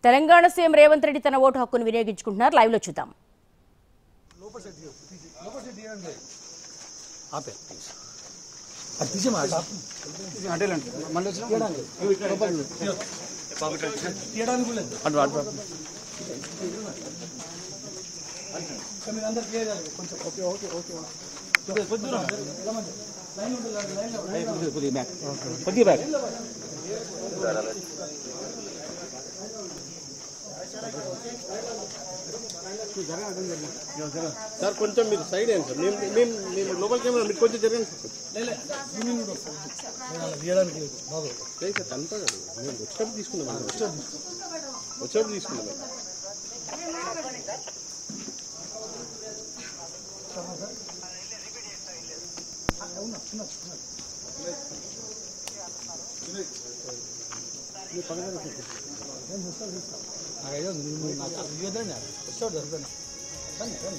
Telangana CM Revanth Reddy తన vote హక్కును వినియోగించుకుంటున్నారు live లో చూద్దాం ఆపే అది తీసి మాట అటేలండి మళ్ళీ వచ్చిన తీయడానికి కూడా లేదు అటు అటు మీరు అందరు క్లియర్ కాదు కొంచెం ఓకే ఓకే ఓకే కొద్దిగా కొద్ది దూరం రమ్మండి. లైన్ ఉంటుంది, లైన్ లో, లైన్ లో. కొద్దిగా బ్యాక్ కొద్దిగా బ్యాక్ సార్ కొంచెం మీరు సైడ్ అయ్యండి సార్ మేము మేము మేము లోపల కెమెరా మీరు కొంచెం జరగండి సార్ లే, లే, zooming కూడా వస్తుంది. నేను అలా తీయడానికి లేదు బాగు లేదు సార్ అంతా కాదు మేము వచ్చేటప్పుడు తీసుకున్నాం వచ్చేటప్పుడు తీసుకున్నాం నాకు అయ్యో నువ్వు నాకు అది ఇవ్వద్దని వచ్చాడు దొరుకుతాను రండి రండి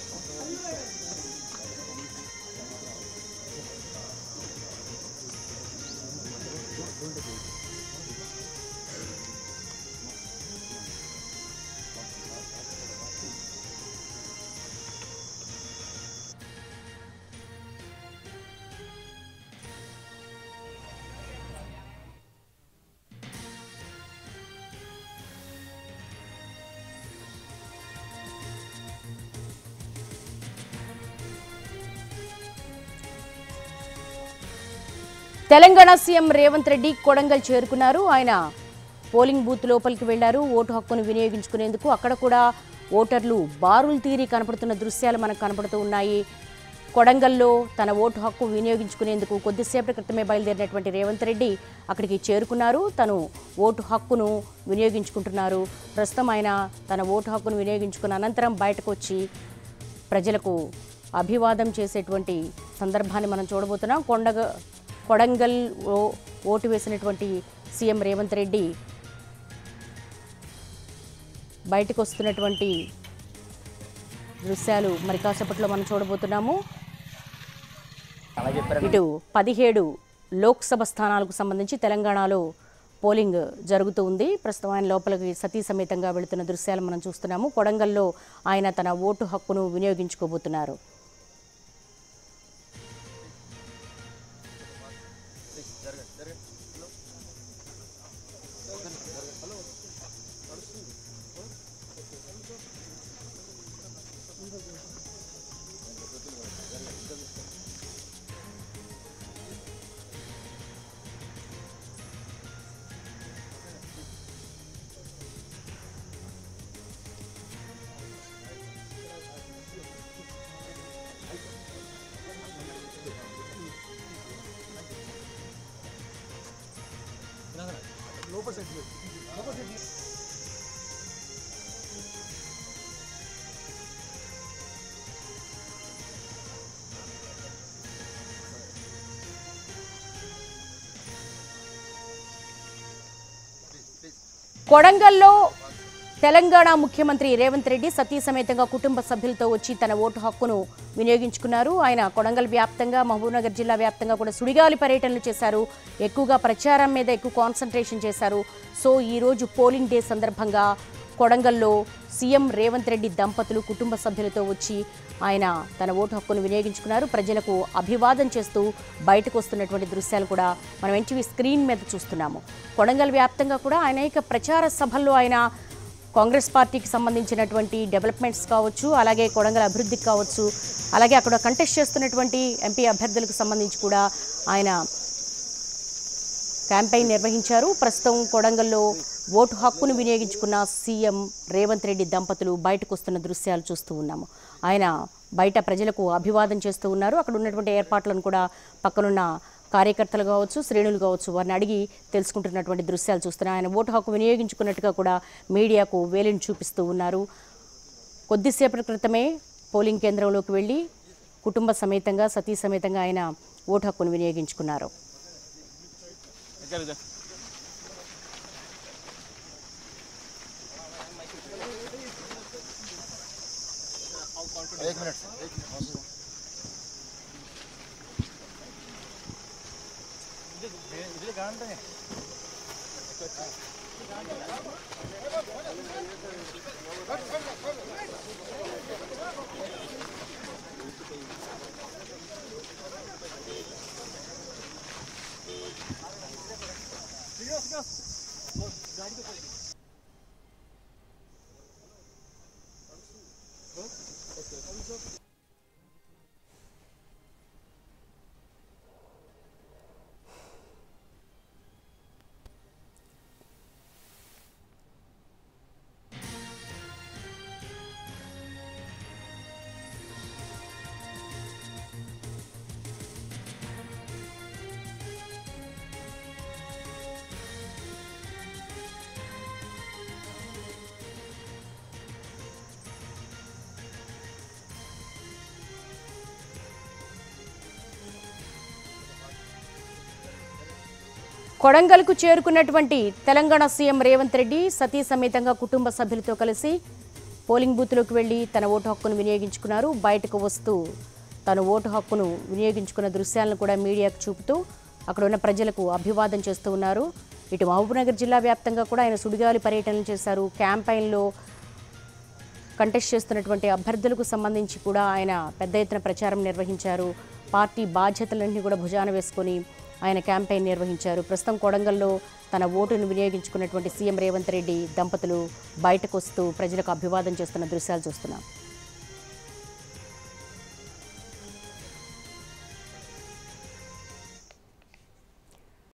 తెలంగాణ సీఎం రేవంత్ రెడ్డి కొడంగల్ చేరుకున్నారు ఆయన పోలింగ్ బూత్ లోపలికి వెళ్లారు ఓటు హక్కును వినియోగించుకునేందుకు అక్కడ కూడా ఓటర్లు బారులు తీరి కనపడుతున్న దృశ్యాలు మనకు కనపడుతూ ఉన్నాయి కొడంగల్లో తన ఓటు హక్కు వినియోగించుకునేందుకు కొద్దిసేపటి క్రితమే బయలుదేరినటువంటి రేవంత్ రెడ్డి అక్కడికి చేరుకున్నారు తను ఓటు హక్కును వినియోగించుకుంటున్నారు ప్రస్తుతం ఆయన తన ఓటు హక్కును వినియోగించుకున్న అనంతరం బయటకు వచ్చి ప్రజలకు అభివాదం చేసేటువంటి సందర్భాన్ని మనం చూడబోతున్నాం కొండగ కొడంగల్ ఓ- ఓటు వేసినటువంటి సీఎం రేవంత్ రెడ్డి బయటకు వస్తున్నటువంటి దృశ్యాలు మరి కాసేపట్లో మనం చూడబోతున్నాము ఇటు పదిహేడు లోక్సభ స్థానాలకు సంబంధించి తెలంగాణలో పోలింగ్ జరుగుతూ ఉంది ప్రస్తుతం ఆయన లోపలికి సతీ సమేతంగా వెళుతున్న దృశ్యాలు మనం చూస్తున్నాము కొడంగల్లో ఆయన తన ఓటు హక్కును వినియోగించుకోబోతున్నారు లోపల సెట్ చేయండి. లోపల సెట్ చేయండి. కొడంగల్లో తెలంగాణ ముఖ్యమంత్రి రేవంత్ రెడ్డి సతీ సమేతంగా కుటుంబ సభ్యులతో వచ్చి తన ఓటు హక్కును వినియోగించుకున్నారు ఆయన కొడంగల్ వ్యాప్తంగా మహబూబ్నగర్ జిల్లా వ్యాప్తంగా కూడా సుడిగాలి పర్యటనలు చేశారు ఎక్కువగా ప్రచారం మీద ఎక్కువ కాన్సన్ట్రేషన్ చేశారు సో ఈరోజు పోలింగ్ డే సందర్భంగా కొడంగల్లో సీఎం రేవంత్ రెడ్డి దంపతులు కుటుంబ సభ్యులతో వచ్చి ఆయన తన ఓటు హక్కును వినియోగించుకున్నారు ప్రజలకు అభివాదం చేస్తూ బయటకు వస్తున్నటువంటి దృశ్యాలు కూడా మనం ఎన్టీవీ స్క్రీన్ మీద చూస్తున్నాము కొడంగల్ వ్యాప్తంగా కూడా అనేక ప్రచార సభల్లో ఆయన కాంగ్రెస్ పార్టీకి సంబంధించినటువంటి డెవలప్మెంట్స్ కావచ్చు అలాగే కొడంగల్ అభివృద్ధికి కావచ్చు అలాగే అక్కడ కంటెస్ట్ చేస్తున్నటువంటి ఎంపీ అభ్యర్థులకు సంబంధించి కూడా ఆయన క్యాంపెయిన్ నిర్వహించారు ప్రస్తుతం కొడంగల్లో ఓటు హక్కును వినియోగించుకున్న సీఎం రేవంత్ రెడ్డి దంపతులు బయటకు వస్తున్న దృశ్యాలు చూస్తూ ఉన్నాము ఆయన బయట ప్రజలకు అభివాదం చేస్తూ ఉన్నారు అక్కడ ఉన్నటువంటి ఏర్పాట్లను కూడా పక్కనున్న కార్యకర్తలు కావచ్చు శ్రేణులు కావచ్చు వారిని అడిగి తెలుసుకుంటున్నటువంటి దృశ్యాలు చూస్తున్నాం ఆయన ఓటు హక్కు వినియోగించుకున్నట్టుగా కూడా మీడియాకు వేలిని చూపిస్తూ ఉన్నారు కొద్దిసేపటి క్రితమే పోలింగ్ కేంద్రంలోకి వెళ్ళి కుటుంబ సమేతంగా సతీ సమేతంగా ఆయన ఓటు హక్కును వినియోగించుకున్నారు एक मिनट एक मिनट ఇది ఇది కాంటే కొడంగల్కు చేరుకున్నటువంటి తెలంగాణ సీఎం రేవంత్ రెడ్డి సతీ సమేతంగా కుటుంబ సభ్యులతో కలిసి పోలింగ్ బూత్లోకి వెళ్లి తన ఓటు హక్కును వినియోగించుకున్నారు బయటకు వస్తూ తన ఓటు హక్కును వినియోగించుకున్న దృశ్యాలను కూడా మీడియాకు చూపుతూ అక్కడ ఉన్న ప్రజలకు అభివాదం చేస్తూ ఉన్నారు ఇటు మహబూబ్నగర్ జిల్లా వ్యాప్తంగా కూడా ఆయన సుడిగాలి పర్యటనలు చేశారు క్యాంపైన్లో కంటెస్ట్ చేస్తున్నటువంటి అభ్యర్థులకు సంబంధించి కూడా ఆయన పెద్ద ఎత్తున ప్రచారం నిర్వహించారు పార్టీ బాధ్యతలన్నీ కూడా భుజాన వేసుకొని ఆయన క్యాంపెయిన్ నిర్వహించారు ప్రస్తుతం కొడంగల్లో తన ఓటును వినియోగించుకున్నటువంటి సీఎం రేవంత్ రెడ్డి దంపతులు బయటకు వస్తూ ప్రజలకు అభివాదం చేస్తున్న దృశ్యాలు చూస్తున్నాం